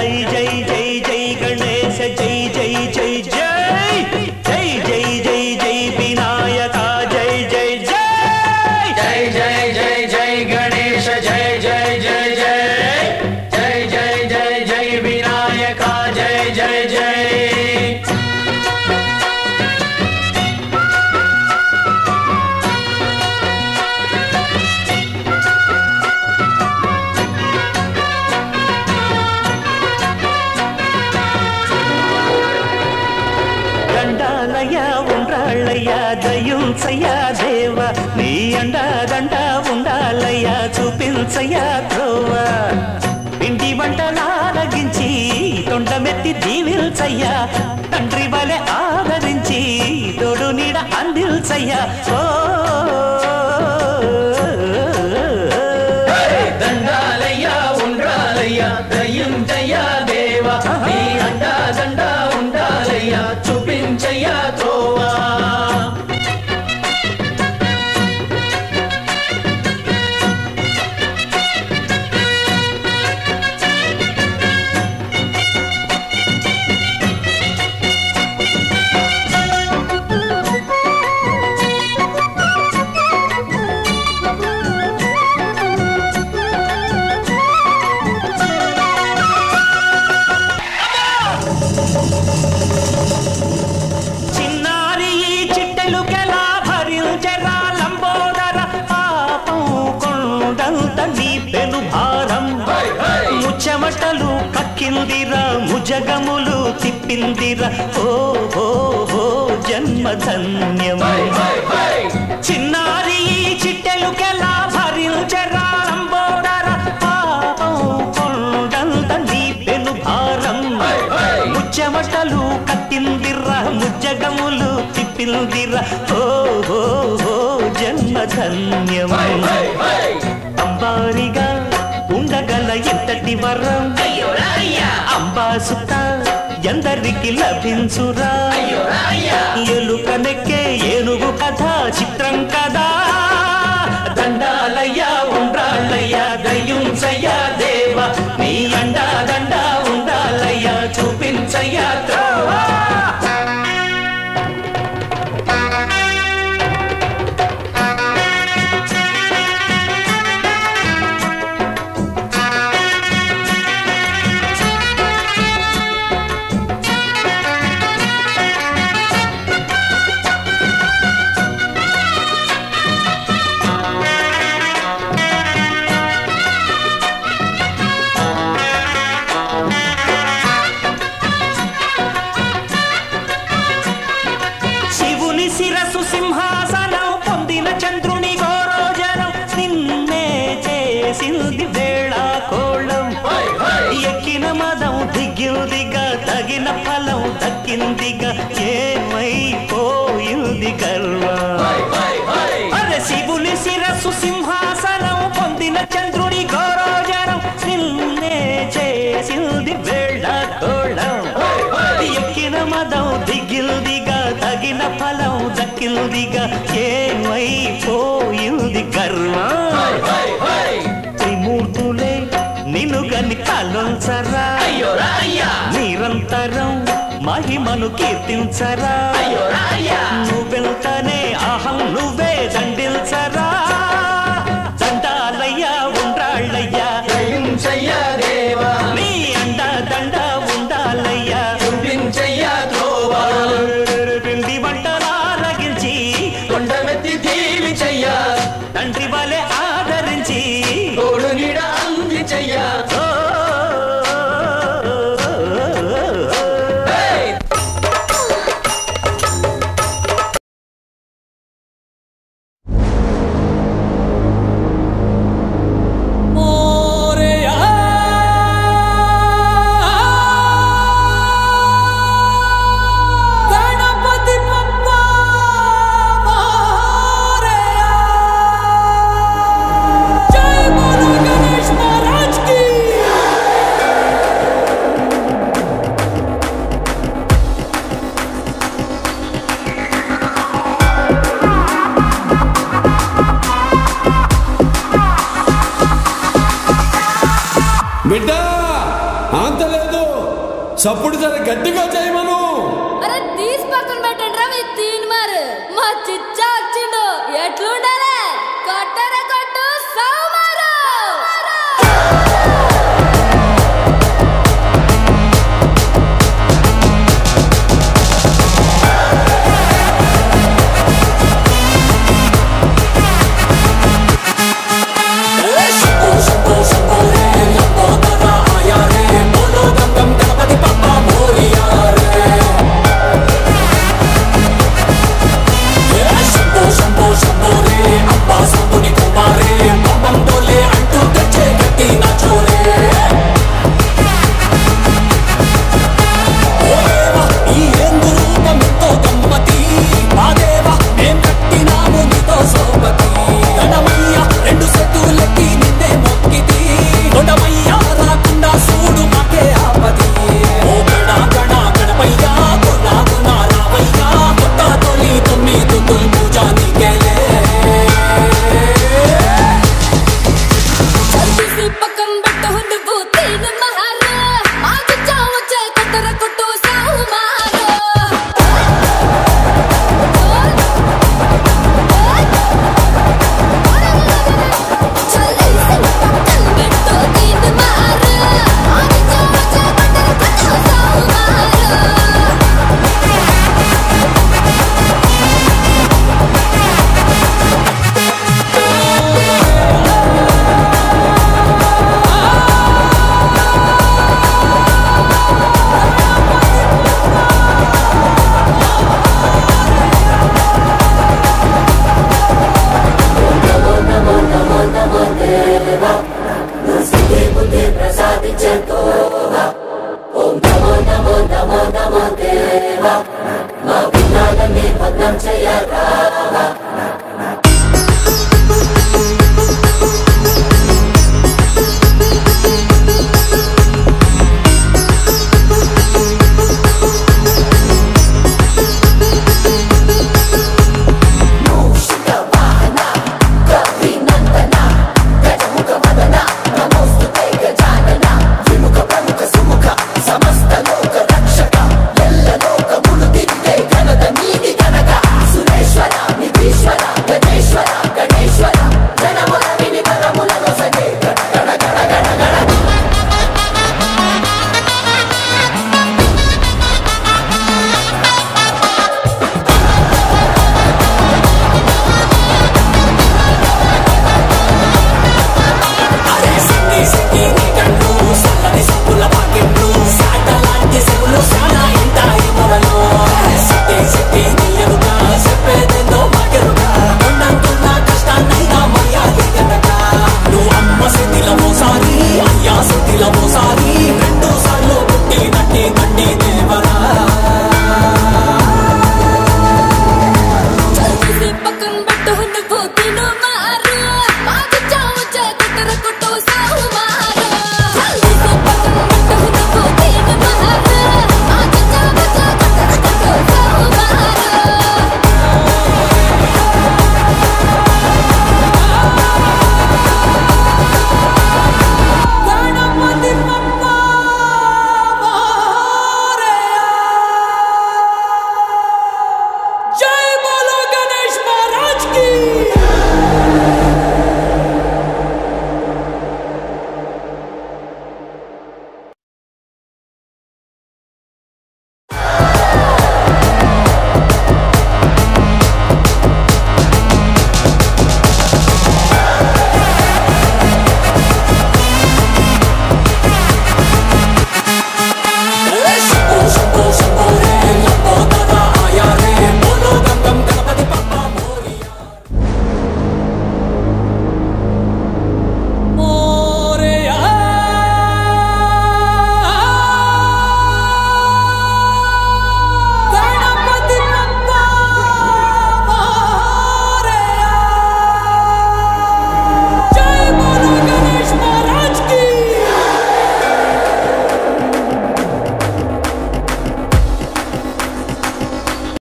జై జై జై జై గణేశ జై జై జై జై జై జై జై జై వినాయక జై జై జై జై జై జై జై గణేశ జై జై జై జై జై జై జై జై వినాయక జై జై జై దండాలయ ఉండ్రాళ్ళయ్య దయుంచయ్య దేవ నీ అండ దండ ఉండాలయ్య చూపించయ్య త్రోవ పిండి వంటలారగించి తొండమెత్తి దీవిల్చయ్య తండ్రి వలె ఆదరించి తోడు నీడ అందిల్చయ్య ఓ దండాలయ్యా ఉండ్రాలయ్యా దయ్యుంచయ్యా దేవా నీ అండా దండా ఉండాలయ్యా చూపించయ్యా త్రోవా చిన్నారి ఈ చిట్టెలుకెలా భరించెరా లంబోదర పాపం కొండంత నీ పెను భారం ముచ్చమటలు కక్కిందిరా ముజగములు తిప్పిందిరా ఓ ఓ ఓ జన్మధన్యమై చిన్నారి ఈ చిట్టెలుకెలా భరించెరా లంబోదర పాపం కొండంత నీ పెను భారం ముచ్చమటలు కట్టిందిర్రా ముజ్జగములు తిప్పిందిర్రా ఓ ఓ ఓ జన్మధన్యమై అంబారిగా ఉండగల ఎంతటి వరం అంబా సుత ఎందరికి లభించురా ఎలుక నెక్కే ఏనుగు కథ చిత్రం కదా దండాలయ్యా ఉండ్రాళ్ళయ్యా దయ్యుంచయ్యా దేవ నీ అండా దండా ఉండాలయ్యా చూపించయ్యా త్రోవా శివుని శిరసు సింహాసనం పొందిన చంద్రుని గోరోజనం నిన్నే చేసింది వేళ కోళం ఎక్కిన మదం దిగిందిగా తగిన ఫలం దక్కిందిగా ఏమైపోయింది గర్వం అరే శివుని శిరస్సు సింహాసనం పొందిన చంద్రుని గౌరవజనం నిన్నే చేసింది వేళ తోళం ఎక్కిన మదం దిగిల్దిగా తగిన ఫలం దక్కిల్దిగా ఏమైపోయింది గర్వం త్రిమూర్తులే నిన్ను గని కలుంచరా నిరంతరం మహిమను కీర్తించరా నువ్వెళ్తానే అహం నువ్వే దండిల్చరా దండాలయ్యా ఉండ్రాళ్ళయ్యా దయ్యుంచయ్యా దేవా నీ అండ దండ ఉండాలయ్యా చూపించయ్యా త్రోవా పిండి వంటలారగించి కొండమెత్తి దీవించయ్యా తండ్రి వలె ఆదరించి తోడు నీడ అందించయ్యా ఓ, Hey! गणपति बप्पा मोरया जय बोलो गणेश महाराज की బిడ్డ అంత లేదు సప్పుడు జర గట్టిగా చేయమను అరే తీసి పక్కన పెట్టండి మీ తీన్ మారు మా చిచ్చా వచ్చిండు ఎట్లుండాలి కొట్టర కొట్టు సౌమారు రెండు సెతులెత్తి నిన్నే మొక్కితి కొండమయ్యా రాకుండా చూడు మాకే ఆపది ఓ గణ గణ గణపయ్యా గుణ గుణ రావయ్యా కొత్త తొలి తొమ్మిది తుల్ పూజా నీకేలే తీసి పక్కన పెట్టు నువ్వు తీన్ మహారు మా చిచ్చా వచ్చే కొట్టర కొట్టు సౌమారు చల్లేసి పక్కన పెట్టు తీన్ మహారు మా చిచ్చా వచ్చే కొట్టర కొట్టు సౌమారు భద్రం చెయ్యరా